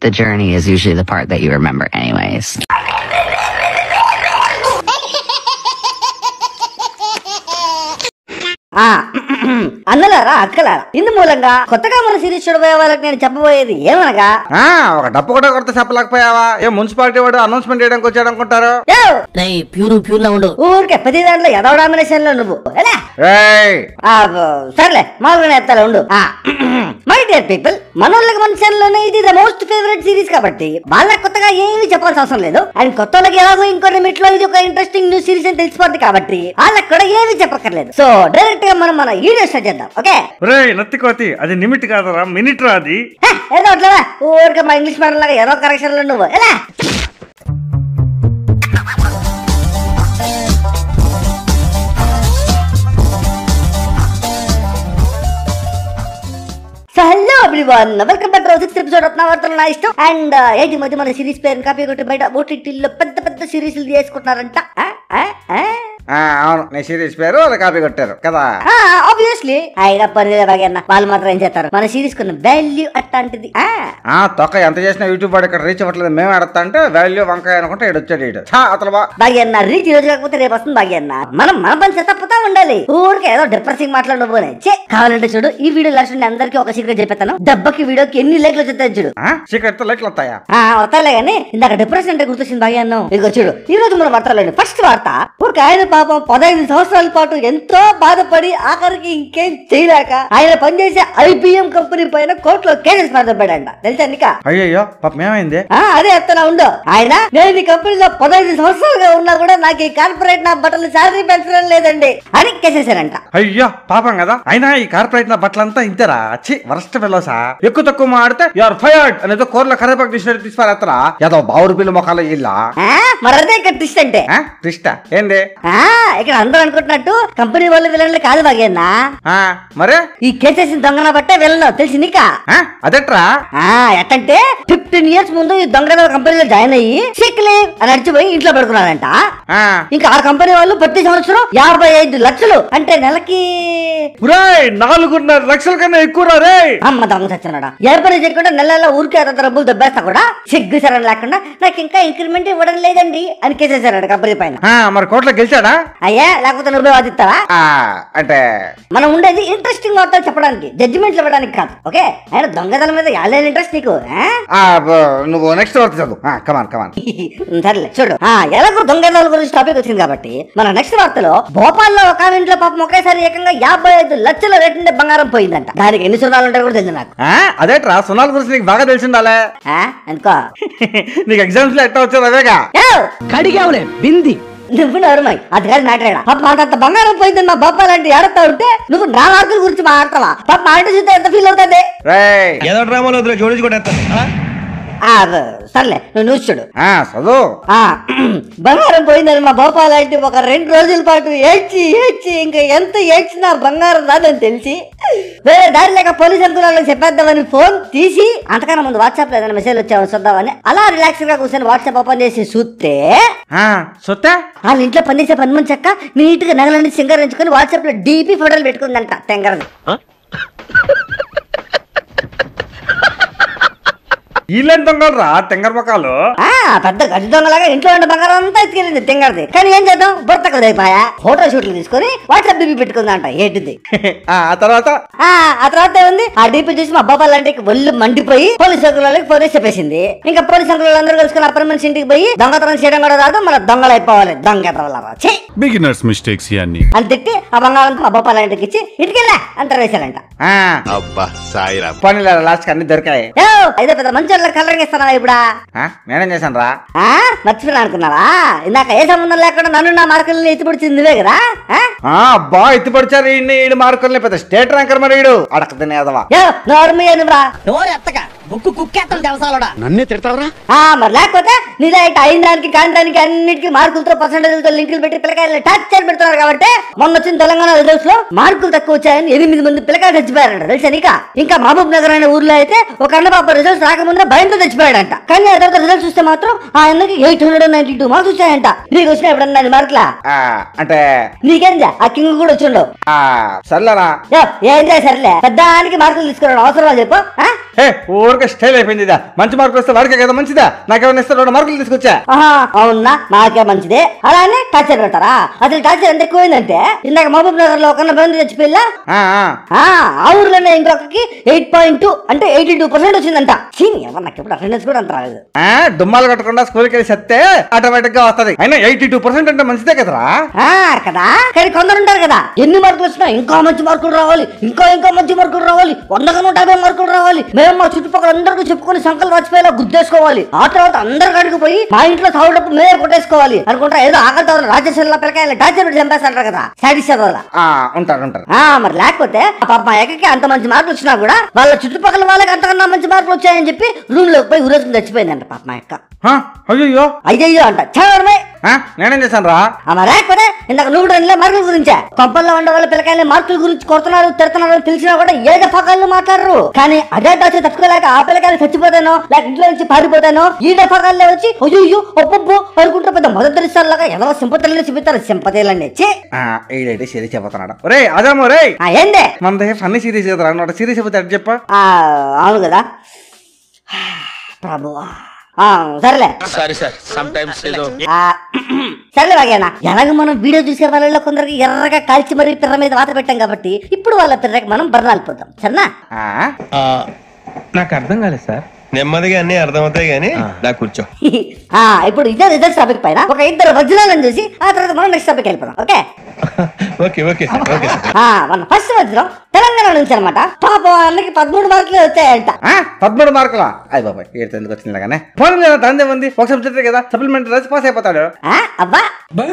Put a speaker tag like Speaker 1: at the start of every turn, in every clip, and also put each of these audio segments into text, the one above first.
Speaker 1: The journey is usually the part that you remember anyways.
Speaker 2: ఆ అన్నలారా అక్కలారా ఇందు మూలంగా కొత్తగా మన సిరీస్ చూడబోయే వాళ్ళకి నేను చెప్పబోయేది ఏమనగా
Speaker 3: ఆ, ఒక డప్పు కూడా కొడితే చెప్పలేకపోయావా ఏ మున్సిపాలిటీ వాడు అనౌన్స్మెంట్ చేయడానికి వచ్చాడు అనుకుంటారు
Speaker 2: యో,
Speaker 4: ప్యూర్ ప్యూర్ లా ఉండు
Speaker 2: ఊరికే ప్రతి దాంట్లో ఎదవ డామినేషన్ లో నువ్వు ఎలా
Speaker 3: ఏయ్
Speaker 2: ఆ, సర్లే మామూలుగా ఎత్తాలి ఉండు మై డియర్ పీపుల్ మనోళ్ళకి మన ఛానల్లోనే ఇది ద మోస్ట్ ఫేవరెట్ సిరీస్ కాబట్టి వాళ్ళకి కొత్తగా ఏమీ చెప్పాల్సిన అవసరం లేదు అండ్ కొత్త వాళ్ళకి ఎలాగో ఇంకో లిమిట్ లో ఇది ఒక ఇంట్రెస్టింగ్ న్యూ సిరీస్ అని తెలిసిపోద్ది కాబట్టి వాళ్ళకి కూడా ఏమీ చెప్పక్కర్లేదు సో డైరెక్ట్ గా మనం మన వీడియో స్టార్ట్ చేద్దాం ఓకే
Speaker 5: రే నత్తికోతి అది నిమిట్ కాదరా మినిట్ రా అది
Speaker 2: ఏదో అట్లా ఊరికే మా ఇంగ్లీష్ మీడియం లాగా ఏదో కరెక్షన్ లో నువ్వు ఎలా so hello everyone welcome back to sixth episode of నా వార్తలు నా ఇష్టం అండ్ ఏంటి ఈ మధ్య మన సిరీస్ పేరు కాపీ కొట్టి బయట ఓటీటీలో పెద్ద పెద్ద సిరీస్లు చేసుకుంటున్నారంట
Speaker 3: ఆ, అవును నీ సిరీస్ పేరు అది కాపీ కొట్టారు కదా
Speaker 2: ఆబ్వియస్లీ అయినా పని బాగా వాళ్ళు మాత్రం ఏం చేస్తారు మన సిరీస్ కొన్న వాల్యూ అట్లాంటిది ఆ
Speaker 3: ఆ తొక్క ఎంత చేసినా యూట్యూబ్ వాడు ఇక్కడ రీచ్ అవ్వట్లేదు మేము ఆడతా అంటే వాల్యూ వంకాయ అనుకుంటే ఇడు వచ్చాడు ఇడు ఛా, అతను బా
Speaker 2: భాగ్యన్న రీచ్ ఈ రోజు కాకపోతే రేపు వస్తుంది భాగ్యన్న మనం మన పని చేతప్పుతా ఉండాలి ఊరికే ఏదో డిప్రెసింగ్ మాట్లాడబోనే చే కావాలంటే చూడు ఈ వీడియో లాస్ట్ నేను అందరికీ ఒక సీక్రెట్ చెప్పేస్తాను దెబ్బకి వీడియోకి ఎన్ని లైక్లు వచ్చేస్తాయి చూడు
Speaker 3: సీక్రెట్ తో లైట్లు వస్తాయా
Speaker 2: ఆ వస్తాలే గానీ ఇందాక డిప్రెషన్ అంటే గుర్తొచ్చింది భాగ్యన్న ఇదిగో చూడు ఈ రోజు మన వార్తలండి ఫస్ట్ వార్త ఊరికి ఆయన పాపం పదహైదు సంవత్సరాల పాటు ఎంతో బాధపడి ఆఖరికి ఇంకేం చేయలేక ఆయన పనిచేసే ఐబిఎం కంపెనీ పైన కోర్టులో కేసెస్ మాట్లాడాడంట తెలుసా నీకా
Speaker 3: అయ్యయ్యో పాపం ఏమైంది
Speaker 2: ఆ, అదే ఎత్తనా ఉండు ఆయన నేను ఈ కంపెనీలో పదహైదు సంవత్సరాలుగా ఉన్నా కూడా నాకు ఈ కార్పొరేట్ నా బట్టలు శాలరీ పెంచడం లేదండి అని కేసేశారంట
Speaker 3: అయ్యో పాపం కదా అయినా ఈ కార్పొరేట్ నా బట్టలంతా ఇంతేరా చి వరస్ట్ పిల్లసా ఎక్కువ తక్కువ మాడితే యూఆర్ ఫైర్డ్ అనేదో కోర్లో కరేపాకు తీసినట్టు తీసిపారేస్తారా ఏదో బావురు పిల్ల మొక్కలు ఇల్లా
Speaker 2: ఆ, మరి అదే ఇక్కడ ట్విస్ట్ అంటే
Speaker 3: ట్విస్ట్ ఏంది
Speaker 2: ఆ, ఇక్కడ అందరూ అనుకుంటున్నట్టు కంపెనీ వాళ్ళు విలన్లు కాదు బాగేనా
Speaker 3: ఆ, మరే
Speaker 2: ఈ కేసేసిన దొంగన బట్టే విలను తెలిసి నీకా
Speaker 3: ఆ, అదెట్రా
Speaker 2: ఆ ఎట్టంటే ఫిఫ్టీన్ ఇయర్స్ ముందు ఈ దొంగ కంపెనీలో జాయిన్ అయ్యి సిక్ లీవ్ అని అడిచిపోయి ఇంట్లో పడుకున్నాడంట
Speaker 3: ఆ,
Speaker 2: ఇంకా ఆ కంపెనీ వాళ్ళు ప్రతి సంవత్సరం యాభై ఐదు లక్షలు అంటే నెలకి
Speaker 5: ఉరాయ్ నాలుగున్నర లక్షల కన్నా ఎక్కువ రా రే
Speaker 2: అమ్మ దొంగ చచ్చినాడా ఏ పని చేయకుండా నెల నెల ఊరికే అంత డబ్బులు దెబ్బేస్తా కూడా సిగ్గు సరణ లేకుండా నాకు ఇంకా ఇంక్రిమెంట్ ఇవ్వడం లేదండి అని కేసేసాడు కంపెనీ పైన
Speaker 3: ఆ, మరి కోర్టులో గెలిచాడా
Speaker 2: అయ్యా లేకపోతే నువ్వే వాదిస్తావా
Speaker 3: ఆ, అంటే
Speaker 2: మనం ఉండేది ఇంట్రెస్టింగ్ వార్తలు చెప్పడానికి జడ్జిమెంట్లు ఇవ్వడానికి కాదు ఓకే ఆయన దొంగతనం మీద యాలేని ఇంట్రెస్ట్ నీకు ఆ?
Speaker 3: ఆ, బ- నువ్వు నెక్స్ట్ వార్త చదువు కమాన్ కమాన్
Speaker 2: సర్లే చూడు ఆ ఎలాగో దొంగతనాల గురించి టాపిక్ వచ్చింది కాబట్టి మన నెక్స్ట్ వార్తలో భోపాల్లో ఒక ఆమె ఇంట్లో పాపం ఒకేసారి ఏకంగా యాభై ఐదు లక్షల రేటు ఉండే బంగారం పోయిందంట దానికి ఎన్ని సున్నాలు ఉంటాయో కూడా తెలియదు నాకు
Speaker 3: అదేట్రా సునాల గురించి నీకు బాగా తెలిసిండాలే
Speaker 2: ఆ? ఎందుకో
Speaker 3: నీకు ఎగ్జామ్స్ లో ఎట్లా వచ్చారు అదేగా
Speaker 2: ఏవ్!
Speaker 4: కడిగావులే బింది
Speaker 2: నువ్వు నరుమాయి అది కాదు మాట్లాడా పాప అంత బంగారం పోయిందని మా బాప్ప లాంటి ఆడుతా ఉంటే నువ్వు నా మార్కుల గురించి మాట్లాడతావా పాప మా ఇంటి చూస్తే ఎంత ఫీల్ అవుతుంది
Speaker 3: రేయ్
Speaker 6: ఏదో డ్రామాలో వదిలే జోడించుకుంటా
Speaker 2: ఆ, సర్లే నువ్వు న్యూస్ చూడు
Speaker 3: ఆ, చదువు
Speaker 2: ఆ బంగారం పోయిందని మా బాపా లాంటి ఒక రెండు రోజుల పాటు ఏడ్చి ఏడ్చి ఇంకా ఎంత ఏడ్చినా బంగారం రాదని తెలిసి వేరే దారి లేక పోలీస్ అంకురాలకు చెప్పేద్దామని ఫోన్ తీసి అంతకన్నా ముందు వాట్సాప్ లో ఏదైనా మెసేజ్ వచ్చామని చూద్దామని అలా రిలాక్స్ గా కూర్చొని వాట్సాప్ ఓపెన్ చేసి చూస్తే
Speaker 3: ఆ, సొత్తే
Speaker 2: వాళ్ళ ఇంట్లో పనిచేసే పని మంచి చక్క నీట్ గా నగలన్నీ సింగరించుకొని వాట్సాప్ లో డీపీ ఫోటోలు పెట్టుకుందంట తెంగరది
Speaker 3: వీళ్ళేం దొంగలు రా తెంగర మొక్కలు
Speaker 2: ఆ పెద్ద గడ్డి దొంగలాగా ఇంట్లో ఉండే బంగారం అంతా ఎత్తుకెళ్ళింది తెంగరది కానీ ఏం చేద్దాం బుర్తకలు అయిపోయా ఫోటో షూట్లు తీసుకొని వాట్సాప్ డీపీ పెట్టుకుందంట ఏంటిది
Speaker 3: ఆ ఆ తర్వాత
Speaker 2: ఆ ఆ తర్వాత ఏముంది ఆ డీపీ చూసి మా బాబా లాంటి ఒళ్ళు మండిపోయి పోలీస్ అంకులకి ఫోన్ చేసి చెప్పేసింది ఇంకా పోలీస్ అంకులు అందరూ కలుసుకుని అప్పటి మనిషి ఇంటికి పోయి దొంగతనం చేయడం కూడా రాదు మన దొంగలు అయిపోవాలి దొంగ ఎదవలారా. ఛీ
Speaker 7: బిగినర్స్ మిస్టేక్స్ ఇవన్నీ
Speaker 2: అని తిట్టి ఆ బంగారం మా బాబా లాంటికి ఇచ్చి ఇటుకెళ్ళా అంటారు వేశారంట
Speaker 3: ఆ,
Speaker 7: అబ్బా సాయిరా
Speaker 3: పోనీలే లాస్ట్ అన్ని దొరికాయి
Speaker 2: యో అయితే పెద్ద మంచి వాళ్ళకి కలరింగ్ ఇస్తానా ఇప్పుడా
Speaker 3: ఆ, నేనేం చేశాను రా
Speaker 2: ఆ మర్చిపోయినా అనుకున్నావా ఇందాక ఏ సంబంధం లేకుండా నన్ను నా మార్కుల్ని ఎత్తిపడిచింది నువ్వే కదా ఆ?
Speaker 3: ఆ, అబ్బా ఎత్తిపడిచారు ఈయన్ని ఈడు మార్కుల్ని పెద్ద స్టేట్ ర్యాంకర్ మరి ఈడు అడక తినేదవా
Speaker 2: యో నోర్మి నువ్వురా
Speaker 4: నోరు ఎత్తక బుక్కు కుక్కేస్తాను దేవసాలోడా
Speaker 2: ఆ మరి లేకపోతే నీలా ఇట్లా అయిన దానికి కాని దానికి అన్నిటికీ మార్కులతో పర్సెంటేజ్లతో లింకులు పెట్టి పిల్లకాయలు టార్చర్ పెడుతున్నారు కాబట్టి మొన్న వచ్చిన తెలంగాణ రిజల్ట్స్ లో మార్కులు తక్కువ వచ్చాయని ఎనిమిది మంది పిల్లకాయలు చచ్చిపోయారంట తెలుసా నీకా ఇంకా మహబూబ్ నగర్ అనే ఊర్లో అయితే ఒక అన్నబాబు రిజల్ట్స్ రాకముందే భయంతో చచ్చిపోయాడంట కానీ ఆ తర్వాత రిజల్ట్స్ చూస్తే మాత్రం ఆ అన్నకి eight hundred ninety two marks వచ్చాయంట నీకు వచ్చిన ఎప్పుడన్నా అది మార్కులా
Speaker 3: ఆ, అంటే
Speaker 2: నీకేందా ఆ కింగ్ కూడా వచ్చిండవు
Speaker 3: ఆ, సర్లేరా
Speaker 2: యో, ఏం చేశారులే పెద్దానికి మార్కులు తీసుకురావడం అవసరమా చెప్పు ఆ?
Speaker 3: ఏ ఎవరికో స్టైల్ అయిపోయింది ఇదా మంచి మార్కులు వస్తే వాడికే కదా మంచిదా నాకేమైనా ఇస్తే రెండు మార్కులు తీసుకొచ్చా
Speaker 2: ఆహా అవునా నాకే మంచిదే అలానే టార్చర్ పెడతారా అసలు టార్చర్ ఎంత ఎక్కువైందంటే ఇందాక మహబూబ్ నగర్ లో ఒక బంధు చచ్చిపోయిలా
Speaker 3: ఆ, ఆ.
Speaker 2: ఆ ఆ ఊర్లోనే ఇంకొకరికి ఎయిట్ పాయింట్ టూ అంటే ఎయిటీ టూ పర్సెంట్ వచ్చిందంట చీని ఎవరు నాకు ఎప్పుడు అటెండెన్స్ కూడా అంత రాలేదు
Speaker 3: ఆ, డుమ్మాలు కట్టకుండా స్కూల్కి వెళ్ళి సత్తే ఆటోమేటిక్ గా వస్తది అయినా ఎయిటీ టూ పర్సెంట్ అంటే మంచిదే కదరా
Speaker 2: ఆ కదా కానీ కొందరు ఉంటారు కదా ఎన్ని మార్కులు వచ్చినా ఇంకా మంచి మార్కులు రావాలి ఇంకా ఇంకా మంచి మార్కులు రావాలి వందకు నూట యాభై మార్కులు రావాలి మేము మా చుట్టుపక్కల అందరికీ చెప్పుకొని సంకల్ వాచిపోయేలా గుద్దేసుకోవాలి ఆ తర్వాత అందరి కాడికి పోయి మా ఇంట్లో సాగుడప్పు మేమే కొట్టేసుకోవాలి అనుకుంటా ఏదో ఆకలితో రాజశేఖర పిల్లకాయలు టార్చర్ పెట్టి చంపేస్తారంటారు కదా సాటిస్ చదవాల
Speaker 3: ఆ, ఉంటారు ఉంటారు
Speaker 2: ఆ మరి లేకపోతే ఆ పాప మా ఎక్కకి అంత మంచి మార్కులు వచ్చినా కూడా వాళ్ళ చుట్టుపక్కల వాళ్ళకి అంతకన్నా మంచి మార్కులు వచ్చాయని చెప్పి రూమ్ లోకి పోయి ఊరేసుకుని చచ్చిపోయిందంట పాప మా ఎక్క
Speaker 3: హా, అయ్యయ్యో
Speaker 2: అయ్యయ్యో అంట చదవడమే
Speaker 3: ఆ, నేనేం చేశాను రా
Speaker 2: ఆమె లేకపోతే ఇందాక నువ్వు కూడా అనిలే మార్కుల గురించే కొంపల్లో ఉండే వాళ్ళ పిల్లకాయలు మార్కుల గురించి కొడుతున్నారు తిడుతున్నారు అని తెలిసినా కూడా ఏ డఫాకాళ్ళు మాట్లాడరు కానీ అదే టాచ్ తట్టుకోలేక ఆ పిల్లకాయలు చచ్చిపోతానో లేక ఇంట్లో నుంచి పారిపోతానో ఈ డఫాకాళ్ళే వచ్చి అయ్యో ఒప్పొప్పు అనుకుంటూ పెద్ద మొదటి లాగా ఏదో సింపతిలని చూపిస్తారు సింపతిలని ఛీ!
Speaker 3: ఈడైతే సిరీస్ చెబుతున్నాడు ఒరే అదేమో రే
Speaker 2: ఆ ఏందే
Speaker 3: మనది ఫన్నీ సిరీస్ కదా అన్నమాట సిరీస్ చెబుతా ఎట్ట చెప్ప
Speaker 2: ఆ అవును కదా ప్రభువా ఆ, సరేలే
Speaker 8: సారీ సార్ సమ్ టైమ్స్ ఏదో
Speaker 2: ఆ, సర్లే బాగేనా ఎలాగ మనం వీడియో చూసే వాళ్ళలో కొందరికి ఎర్రగా కాల్చి మరీ పిర్ర మీద వాత పెట్టాం కాబట్టి ఇప్పుడు వాళ్ళ పిర్రకి మనం బర్ణాలు పోతాం సరేనా
Speaker 3: ఆ,
Speaker 6: నాకు అర్థం కాలేదు సార్ నెమ్మదిగా అన్ని అర్థమవుతాయి కానీ నాకు కూర్చో
Speaker 2: ఆ, ఇప్పుడు ఇదే రిజల్ట్ టాపిక్ పైన ఒక ఇద్దరు వజ్రాలను చూసి ఆ తర్వాత మనం నెక్స్ట్ టాపిక్ వెళ్ళిపోదాం okay
Speaker 6: okay okay sir okay sir
Speaker 2: ఆ, మన ఫస్ట్ వజ్రం తెలంగాణ నుంచి అనమాట పాపం అన్నకి పదమూడు మార్కులు వచ్చాయంట
Speaker 3: ఆ, పదమూడు మార్కులా అయ్యి బాబాయ్ ఏడు ఎందుకు వచ్చింది కానీ ఫోన్ లేదా తందే ఉంది ఒక సబ్జెక్ట్ కదా సప్లిమెంట్ రాసి పాస్ అయిపోతాడు
Speaker 2: ఆ, అబ్బా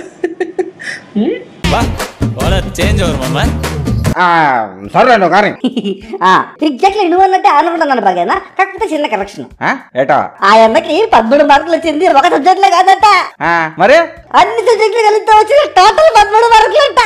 Speaker 8: చేంజ్ ఓవర్ మమ్మా
Speaker 3: ఆ, సరే నువ్వు కానీ
Speaker 2: ఎగ్జాక్ట్లీ నువ్వు అన్నట్టే అనుకుంటున్నాను బాగేనా కాకపోతే చిన్న కరెక్షన్
Speaker 3: ఆ, ఏటా
Speaker 2: ఆ అన్నకి పదమూడు మార్కులు వచ్చింది ఒక సబ్జెక్ట్ లో కాదట
Speaker 3: ఆ, మరి
Speaker 2: అన్ని సబ్జెక్టులు కలిస్తే వచ్చిన టోటల్ పదమూడు మార్కులు అంట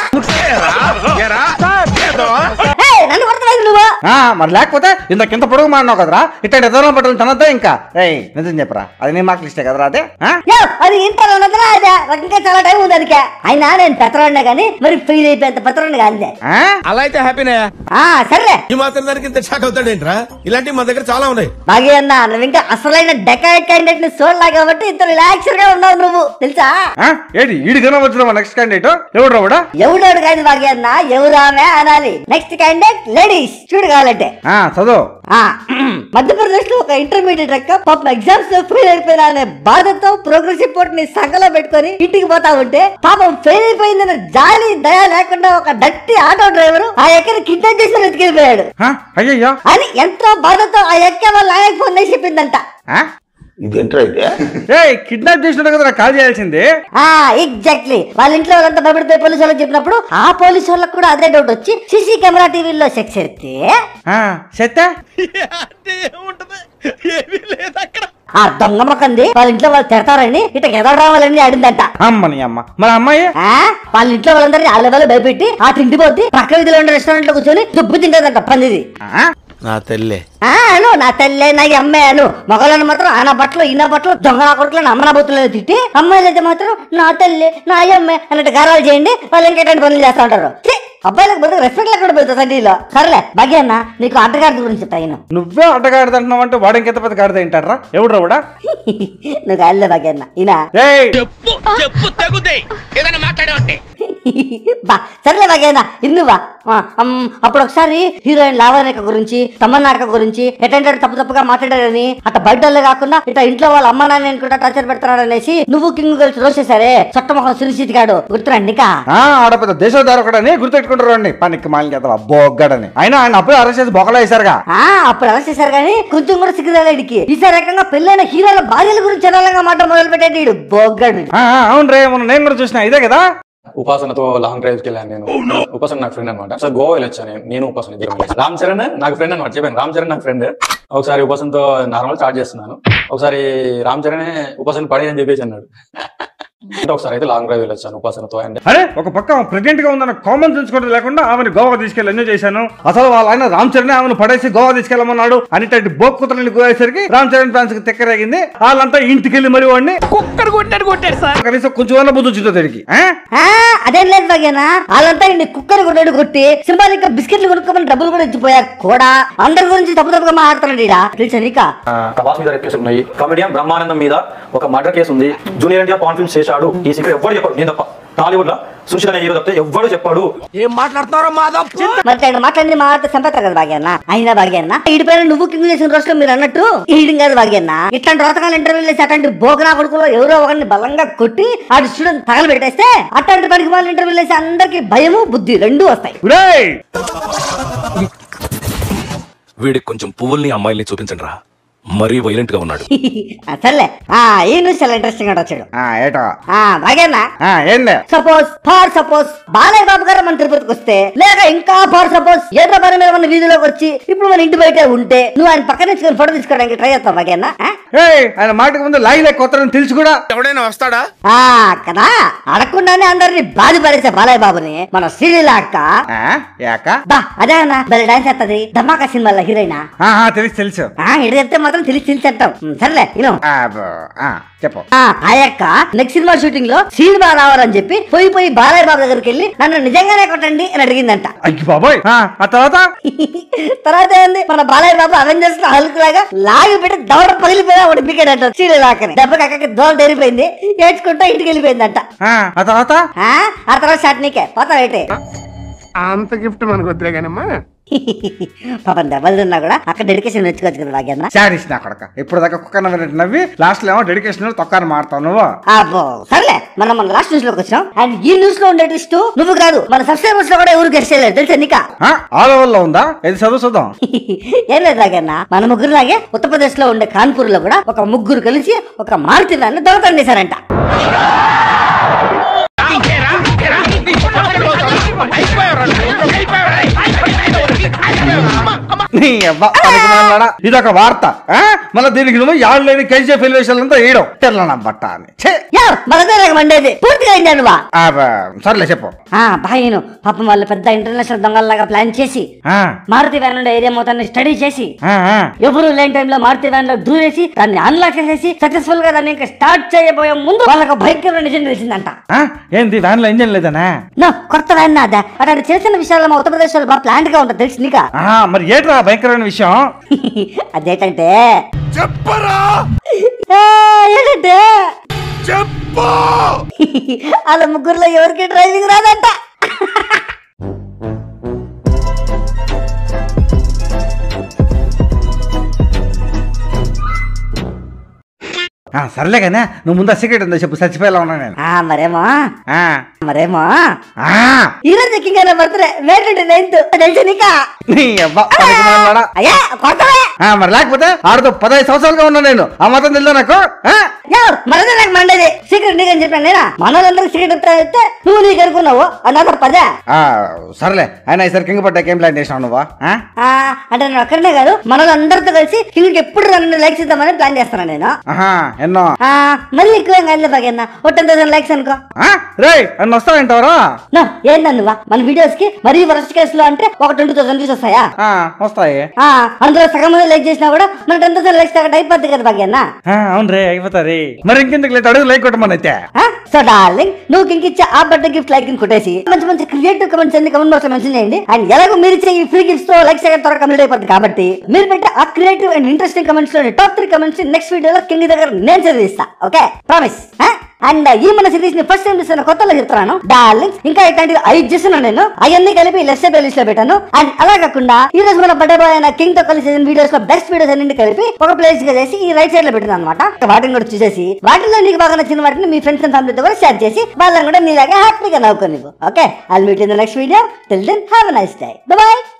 Speaker 2: ఏయ్, నన్ను కొడతావు నువ్వు
Speaker 3: ఆ, మరి లేకపోతే ఇంత కింద పొడుగు మాడినావు కదరా ఇట్లా ఎదరం పట్టుకుని తనద్దా ఇంకా ఏయ్ నిజం చెప్పరా అది నీ మార్కులు ఇష్టే కదరా అదే ఆ?
Speaker 2: యో, అది ఇంటర్ ఉన్నదా అదే నాకు ఇంకా చాలా టైం ఉంది దానికి అయినా నేను పెత్తరాడినా కానీ మరి ఫెయిల్ అయిపోయేంత పెత్తరాడిని కాదే
Speaker 3: ఆ?
Speaker 8: అలా అయితే హ్యాపీనే
Speaker 2: ఆ సర్లే
Speaker 9: ఈ మాత్రం దానికి ఇంత షాక్ అవుతాడేంట్రా ఇలాంటివి మా దగ్గర చాలా ఉన్నాయి
Speaker 2: బాగా అన్నా నువ్వు ఇంకా అసలైన డెకాయిడ్ క్యాండిడేట్ ని చూడలా కాబట్టి ఇంత రిలాక్స్ గా ఉన్నావు నువ్వు తెలుసా
Speaker 3: ఆ? ఏంటి ఈడికైనా వచ్చిన నెక్స్ట్ క్యాండిడేట్ ఎవడు కూడా
Speaker 2: ఎవడోడు కాదు బాగా అన్న ఎవరామే అనాలి నెక్స్ట్ క్యాండిడేట్ లేడీస్ చూడు కావాలంటే
Speaker 3: ఆ చదువు
Speaker 2: ఆ మధ్యప్రదేశ్ లో ఒక ఇంటర్మీడియట్ అక్క పాపం ఎగ్జామ్స్ లో ఫెయిల్ అయిపోయినా అనే బాధతో ప్రోగ్రెస్ రిపోర్ట్ ని సంగలో పెట్టుకొని ఇంటికి పోతా ఉంటే పాపం ఫెయిల్ అయిపోయిందన్న జాలి దయ లేకుండా ఒక డట్టి ఆటో డ్రైవర్ ఆ ఎక్కని కిడ్నాప్ చేసి ఎత్తుకెళ్ళిపోయాడు
Speaker 3: ఆ? అయ్యయ్యో
Speaker 2: అని ఎంతో బాధతో ఆ ఎక్క వాళ్ళ ఆయనకు ఫోన్ చేసి చెప్పిందంట
Speaker 3: ఆ? ఏయ్ కిడ్నాప్ చేసినట్టు కదా నాకు కాల్ చేయాల్సింది
Speaker 2: ఆ ఎగ్జాక్ట్లీ వాళ్ళ ఇంట్లో వాళ్ళంతా భయపడిపోయి పోలీసు వాళ్ళకి చెప్పినప్పుడు ఆ పోలీసు వాళ్ళకి కూడా అదే డౌట్ వచ్చి సీసీ కెమెరా టీవీలో సెక్స్ ఎత్తే
Speaker 3: ఆ, చెత్తే
Speaker 2: ఆ దొంగ మొక్కంది వాళ్ళ ఇంట్లో వాళ్ళు తిడతారని ఇట ఎదవ రావాలని అడిందంట
Speaker 3: అమ్మని అమ్మ మరి అమ్మాయి
Speaker 2: ఆ వాళ్ళ ఇంట్లో వాళ్ళందరినీ వాళ్ళ వాళ్ళు భయపెట్టి ఆ తిండి పోతే పక్క వీధిలో ఉండే రెస్టారెంట్ లో కూర్చొని దుబ్బు తింటదంట పందిది
Speaker 3: ఆ?
Speaker 8: నా తెల్లే
Speaker 2: ఆ అను నా తల్లే నా అమ్మే అను మగవాళ్ళని మాత్రం ఆయన బట్టలు ఈయన బట్టలు దొంగ నా కొడుకులను అమ్మ నా బొత్తులు తిట్టి అమ్మాయిలు అయితే మాత్రం నా తల్లి నా అమ్మే అన్నట్టు గారాలు చేయండి వాళ్ళు ఇంకేటువంటి పనులు చేస్తా ఉంటారు ఛీ, అబ్బాయిలకు బదులు రెస్పెక్ట్ లేకుండా పోతుంది సొసైటీలో సరేలే భాగ్య అన్న నీకు అడ్డగాడి గురించి చెప్తా నేను
Speaker 3: నువ్వే అడ్డగాడుతుంటున్నావు అంటే వాడు ఇంకెంత పెద్ద గాడిద ఏంటారా ఎవడు కూడా
Speaker 2: నువ్వు కాదులే భాగ్య అన్న ఈయన
Speaker 3: ఏయ్
Speaker 8: చెప్పు తగుదే ఏదైనా మాట్లాడే ఉంటే
Speaker 2: బా సర్లే బాగేనా ఇన్నువా అప్పుడు ఒకసారి హీరోయిన్ లావణ్యక గురించి తమన్నాక గురించి ఎటెండర్ తప్పు తప్పుగా మాట్లాడారని అట్ట బయట వాళ్ళే కాకుండా ఇట్లా ఇంట్లో వాళ్ళ అమ్మ నాన్న కూడా టార్చర్ పెడతారనేసి నువ్వు కింగ్ కలిసి రోసేసారే చట్టమొహం సునిశ్చిత్ గాడు గుర్తురండి ఇంకా
Speaker 3: ఆ ఆడ పెద్ద దేశోద్ధారకుడని గుర్తెట్టుకుంటారు అండి పనికి మాలిన చేత బొగ్గడని అయినా ఆయన అప్పుడే అరెస్ట్ చేసి బొక్కలో వేశారుగా
Speaker 2: ఆ అప్పుడు అరెస్ట్ చేశారు కానీ కొంచెం కూడా సిగ్గురాలేడికి ఈసారి రకంగా పెళ్ళైన హీరోల భార్యల గురించి చదవాలంగా మాట మొదలు పెట్టేది వీడు బొగ్గడు
Speaker 3: ఆ, ఆ, అవును రే మొన్న నేను కూడా చూసిన ఇదే కదా
Speaker 10: ఉపాసనతో లాంగ్ డ్రైవ్ కి వెళ్ళాను నేను ఉపాసన నాకు ఫ్రెండ్ అనమాట సార్ గోవా వెళ్ళొచ్చాను నేను నేను ఉపాసన ఇద్దరం వెళ్ళాను. రామ్ చరణ్ నాకు ఫ్రెండ్ అనమాట చెప్పాను రామ్ చరణ్ నాకు ఫ్రెండ్ ఒకసారి ఉపాసనతో నార్మల్ చార్జ్ చేస్తున్నాను ఒకసారి రామ్ చరణ్ ఉపాసన పడి అని చెప్పేసి అన్నాడు అంటే ఒకసారి అయితే లాంగ్ డ్రైవ్ వెళ్ళొచ్చాను ఉపాసనతో అండ్
Speaker 3: అరే ఒక పక్క ప్రెగ్నెంట్ గా ఉందన్న కామన్ సెన్స్ కూడా లేకుండా ఆమెను గోవా తీసుకెళ్ళి ఎంజాయ్ చేశాను అసలు వాళ్ళ ఆయన రామ్ చరణ్ ఆమెను పడేసి గోవా తీసుకెళ్ళమన్నాడు అనేటువంటి బోక్కుతలని గోయేసరికి రామ్ చరణ్ ఫ్యాన్స్ కి తెక్కరేగింది వాళ్ళంతా ఇంటికి వెళ్ళి మరి వాడిని
Speaker 8: కుక్కర్ కొట్టాడు కొట్టాడు సార్
Speaker 3: కనీసం కొంచెం అన్న బుద్ధి వచ్చిందో తిరిగి
Speaker 2: ఆ, అదేం లేదు బాగేనా వాళ్ళంతా ఇండి కుక్కర్ కొట్టాడు కొట్టి సింబాలిక్ బిస్కెట్లు కొనుక్కోమని డబ్బులు కూడా ఇచ్చిపోయా కూడా అందరి గురించి తప్పు తప్పుగా మాట్లాడుతున్నాడు ఈడ తెలుసా నీకా
Speaker 10: ప్రభాస్ మీద రేప్ కేసులు ఉన్నాయి కమెడియన్ బ్రహ్మానందం మీద ఒక మర్డర్ కేసు ఉంది జూనియర్ ఇండియా పాన్ ఫిల్మ్స్ చేశాడు ఈ సీక్రెట్ ఎవ్వడు చెప్పాడు నేను తప్ప టాలీవుడ్ లో సుశీల్ అనే హీరో తప్పితే ఎవ్వడు చెప్పాడు
Speaker 8: ఏం మాట్లాడుతున్నారో మాధవ్
Speaker 2: మరి ఆయన మాట్లాడింది మాట సంపేస్తారు కదా భాగ్యన్న అయినా భాగ్యన్న ఈడిపైన నువ్వు కింగ్ చేసిన రోజులో మీరు అన్నట్టు ఈడిం కాదు భాగ్యన్న ఇట్లాంటి రోతకాల ఇంటర్వ్యూలు చేసి అట్లాంటి బోగనా కొడుకులో ఎవరో ఒకరిని బలంగా కొట్టి ఆడి స్టూడెంట్ తగలు పెట్టేస్తే అట్లాంటి పనికి వాళ్ళ ఇంటర్వ్యూలు చేసి అందరికి భయము బుద్ధి రెండూ వస్తాయి
Speaker 3: ఉరేయ్!
Speaker 8: వీడికి కొంచెం పువ్వుల్ని అమ్మాయిల్ని చూపించండి రా మరీ వైలెంట్ గా ఉన్నాడు
Speaker 2: ఆ, సర్లే ఆ ఈ న్యూస్ చాలా ఇంట్రెస్టింగ్ గా వచ్చాడు
Speaker 3: ఆ ఏటో
Speaker 2: ఆ భాగ్యన్న
Speaker 3: ఆ ఏందే
Speaker 2: suppose for suppose Balayya Babu garu మన తిరుపతికి వస్తే లేక ఇంకా ఫార్ సపోజ్ ఏదో పని మీద మన వీధిలోకి వచ్చి ఇప్పుడు మన ఇంటి బయట ఉంటే నువ్వు ఆయన పక్కన నుంచి ఫోటో తీసుకోవడానికి ట్రై చేస్తావు భాగ్యన్న ఆ?
Speaker 3: ఏయ్ ఆయన మాటకు ముందు లాగిలే కొత్తని తెలుసు కూడా
Speaker 8: ఎవడైనా వస్తాడా
Speaker 2: ఆ కదా అడగకుండానే అందరిని బాధపడేసే బాలయ్య బాబుని మన శ్రీలీల అక్క
Speaker 3: ఆ, యాక
Speaker 2: బా అదే అన్న బలి డాన్స్ చేస్తుంది ధమాకా సినిమాలో హీరోయిన్
Speaker 3: ఆహా, తెలుసు తెలుసు
Speaker 2: ఆ ఇటు చెప్తే మాత్రం తెలిసి తెలిసి అంటాం ఉమ్, సర్లే ఇను
Speaker 3: ఆ, బ- ఆ, చెప్పు
Speaker 2: ఆ ఆ యొక్క నెక్స్ట్ సినిమా షూటింగ్ లో సినిమా రావాలని చెప్పి పోయి పోయి బాలయ్య బాబు దగ్గరికి వెళ్ళి నన్ను నిజంగానే కొట్టండి అని అడిగిందంట
Speaker 3: అయ్యి బాబోయ్ ఆ ఆ తర్వాత
Speaker 2: తర్వాత ఏంది మన బాలయ్య బాబు అవెంజర్స్ లో హల్క్ లాగా లాగి పెట్టి దవడ పగిలిపోయినా ఒకటి పికెట్ అంట శ్రీలీల అక్కని దెబ్బకి అక్కకి దోడ తెరిపోయింది ఏడ్చుకుంటూ ఇంటికి వెళ్ళిపోయిందంట
Speaker 3: ఆ ఆ తర్వాత
Speaker 2: ఆ ఆ తర్వాత షాట్ నీకే పోతావు అయితే
Speaker 9: అంత గిఫ్ట్ మనకు వద్దులే కానమ్మా
Speaker 2: పాపం దెబ్బలు తిన్నా కూడా అక్కడ డెడికేషన్ మెచ్చుకోవచ్చు కదా భాగ్యన్న
Speaker 3: శారీస్ నా కొడక ఇప్పుడు దాకా కుక్కన వినట్టు నవ్వి లాస్ట్ లో ఏమో డెడికేషన్ తొక్కని మారుతావు నువ్వు
Speaker 2: అబ్బో సర్లే మనం మన లాస్ట్ న్యూస్ లోకి వచ్చాం అండ్ ఈ న్యూస్ లో ఉండే twist నువ్వు కాదు మన సబ్స్క్రైబర్స్ లో కూడా ఎవరు గెస్ట్ చేయలేదు తెలుసా నీకా
Speaker 3: ఆ, ఆల్ ఓవర్ లో ఉందా ఇది చదువు చూద్దాం
Speaker 2: ఏం లేదు రాగన్న మన ముగ్గురు లాగే ఉత్తరప్రదేశ్ లో ఉండే కాన్పూర్ లో కూడా ఒక ముగ్గురు కలిసి ఒక మారుతి వ్యాన్ దొంగతనం చేశారంట
Speaker 3: నీ అబ్బా పనికిమాలినోడా. ఇదొక వార్త ఆ? మళ్ళీ దీనికి నువ్వు యాళ్ళు లేని కేజీఎఫ్ ఎలివేషన్లంతా వేయడం తెల్లన బట్ట అని ఛే!
Speaker 2: యా మనదే నాకు మండేది పూర్తిగా అయింది అనువా
Speaker 3: ఆ, బ- సర్లే చెప్పు
Speaker 2: ఆ బాయ్యను పాపం వాళ్ళు పెద్ద ఇంటర్నేషనల్ దొంగల్లాగా ప్లాన్ చేసి
Speaker 3: ఆ,
Speaker 2: మారుతి వ్యాన్ ఉండే ఏరియా మొత్తాన్ని స్టడీ చేసి
Speaker 3: ఆ, ఆ.
Speaker 2: ఎవరు లేని టైంలో మారుతి వ్యాన్ లో దూరేసి దాన్ని అన్లాక్ చేసేసి సక్సెస్ఫుల్ గా దాన్ని ఇంకా స్టార్ట్ చేయబోయే ముందు వాళ్ళకు భయంకరమైన నిజం తెలిసిందంట
Speaker 3: ఆ? ఏంది వ్యాన్ లో ఇంజన్ లేదనా
Speaker 2: నో కొత్త వ్యాన్ నాదా అట్లాంటి చిన్న చిన్న విషయాలు మా ఉత్తరప్రదేశ్ వాళ్ళు బాగా ప్లాంట్ గా ఉంటుంది తెలుసు నీకా
Speaker 3: ఆ, మరి ఏట్రా భయంకరమైన విషయం
Speaker 2: అదేంటంటే
Speaker 8: చెప్పరా
Speaker 2: ఆ, ఏంటంటే
Speaker 8: చెప్పు
Speaker 2: వాళ్ళ ముగ్గురులో ఎవరికి డ్రైవింగ్ రాదంట
Speaker 3: ఆ, సర్లే కానీ నువ్వు ముందు సీక్రెట్ ఉందో చెప్పు చచ్చిపోయేలా ఉన్నా నేను
Speaker 2: ఆ మరేమో
Speaker 3: ఆ,
Speaker 2: మరేమో
Speaker 3: ఆ.
Speaker 2: ఈ రోజు కింగ్ అయిన బర్త్డే మే ట్వంటీ నైన్త్ తెలుసు నీకా
Speaker 3: నీ అబ్బా పనికిమాలినోడా.
Speaker 2: అయ్యా కొడతావే
Speaker 3: ఆ మరి లేకపోతే ఆడతో పదహైదు సంవత్సరాలుగా ఉన్నా నేను ఆ మాత్రం తెలుదా నాకు ఆ?
Speaker 2: యో, మరదే నాకు మండేది సీక్రెట్ నీకని చెప్పాను నేనా మనోళ్ళందరికి సీక్రెట్ చెప్తే నువ్వు నీకు అనుకున్నావు అది నాతో పదే
Speaker 3: ఆ, సర్లే ఆయన ఈసారి కింగ్ పడ్డాక ఏం ప్లాన్ చేసినావు నువ్వు ఆ?
Speaker 2: ఆ, అంటే నేను ఒక్కడనే కాదు మనోళ్ళందరితో కలిసి కింగ్కి ఎప్పుడు రెండు లైక్స్ ఇద్దామని ప్లాన్ చేస్తున్నాను నేను
Speaker 3: ఆహా ఎన్నో
Speaker 2: ఆ, మళ్ళీ ఎక్కువ కాదు బాగన్నా ఒక టెన్ థౌసండ్ లైక్స్ అనుకో
Speaker 3: ఆ? రేయ్ అన్న వస్తావేంటావరా
Speaker 2: నో ఏందన్నువా మన వీడియోస్ కి మరీ వరస్ట్ కేసులో అంటే ఒక ట్వంటీ థౌసండ్ వ్యూస్ వస్తాయా
Speaker 3: ఆ, వస్తాయి
Speaker 2: ఆ, అందులో సగం మంది లైక్ చేసినా కూడా మన టెన్ థౌసండ్ లైక్స్ దాకా అయిపోద్ది కదా భాగ్యన్న
Speaker 3: ఆ, అవును రే అయిపోతాది మరి ఇంకెందుకు లేట్ అడుగు లైక్ కొట్టమని అయితే
Speaker 2: సో డార్లింగ్ నువ్వు కింగ్ ఇచ్చే ఆ బర్త్డే గిఫ్ట్ లైక్ కొట్టేసి మంచి మంచి క్రియేటివ్ కమెంట్స్ అన్ని కమెంట్ బాక్స్ లో మెన్షన్ చేయండి అండ్ ఎలాగో మీరు ఇచ్చే ఈ ఫ్రీ గిఫ్ట్స్ తో లైక్స్ త్వరగా కంప్లీట్ అయిపోతుంది కాబట్టి మీరు పెట్టే ఆ క్రియేటివ్ అండ్ ఇంట్రెస్టింగ్ కమెంట్స్ లో టాప్ త్రీ కమెంట్స్ నెక్స్ట్ వీడియోలో కింగ్ దగ్గర నేను చదివిస్తా ఓకే ప్రామిస్ అండ్ ఈ మన సిరీస్ ని ఫస్ట్ టైం చూసిన కొత్తలో చెప్తున్నాను డార్లింగ్ ఇంకా ఇట్లాంటివి ఐదు చేస్తున్నాను నేను అవన్నీ కలిపి లెఫ్ట్ సైడ్ లిస్ట్ లో పెట్టాను అండ్ అలా కాకుండా ఈ రోజు మన బర్త్డే బాయ్ అయిన కింగ్ తో కలిసి వీడియోస్ లో బెస్ట్ వీడియోస్ అన్ని కలిపి ఒక ప్లేస్ గా చేసి ఈ రైట్ సైడ్ లో పెట్టింది అనమాట వాటిని కూడా చూసేసి వాటిలో నీకు బాగా నచ్చిన వాటిని మీ ఫ్రెండ్స్ అండ్ ఫ్యామిలీతో కూడా షేర్ చేసి వాళ్ళని కూడా నీలాగా హ్యాపీగా నవ్వుకొని okay I meet in the next video till then have nice day bye